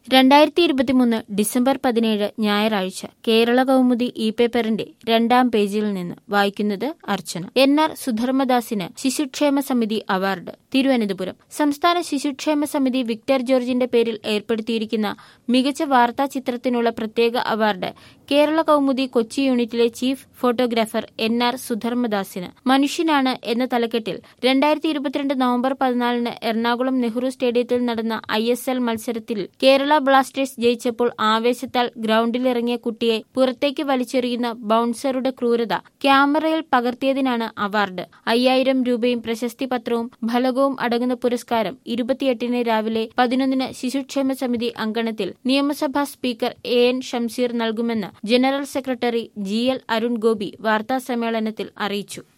രണ്ടായിരത്തി ഇരുപത്തിമൂന്ന് ഡിസംബർ പതിനേഴ് ഞായറാഴ്ച കേരള കൗമുദി ഇ പേപ്പറിന്റെ രണ്ടാം പേജിൽ നിന്ന് വായിക്കുന്നത് അർച്ചന എൻ ആർ സുധർമ്മദാസിന് ശിശുക്ഷേമ സമിതി അവാർഡ് തിരുവനന്തപുരം സംസ്ഥാന ശിശുക്ഷേമ സമിതി വിക്ടർ ജോർജിന്റെ പേരിൽ ഏർപ്പെടുത്തിയിരിക്കുന്ന മികച്ച വാർത്താ ചിത്രത്തിനുള്ള പ്രത്യേക അവാർഡ് കേരള കൗമുദി കൊച്ചി യൂണിറ്റിലെ ചീഫ് ഫോട്ടോഗ്രാഫർ എൻ ആർ സുധർമ്മദാസിന് മനുഷ്യനാണ് എന്ന തലക്കെട്ടിൽ രണ്ടായിരത്തി ഇരുപത്തിരണ്ട് നവംബർ പതിനാലിന് എറണാകുളം നെഹ്റു സ്റ്റേഡിയത്തിൽ നടന്ന ഐ എസ് എൽ മത്സരത്തിൽ കേരള ബ്ലാസ്റ്റേഴ്സ് ജയിച്ചപ്പോൾ ആവേശത്താൽ ഗ്രൌണ്ടിലിറങ്ങിയ കുട്ടിയെ പുറത്തേക്ക് വലിച്ചെറിയുന്ന ബൌൺസറുടെ ക്രൂരത ക്യാമറയിൽ പകർത്തിയതിനാണ് അവാർഡ് അയ്യായിരം രൂപയും പ്രശസ്തി പത്രവും ഫലകവും അടങ്ങുന്ന പുരസ്കാരം ഇരുപത്തിയെട്ടിന് രാവിലെ പതിനൊന്നിന് ശിശുക്ഷേമ സമിതി അങ്കണത്തിൽ നിയമസഭാ സ്പീക്കർ എ എൻ ഷംസീർ നൽകുമെന്ന് general secretary G L Arun Gopi വാർത്താസമ്മേളനത്തിൽ അറിയിച്ചു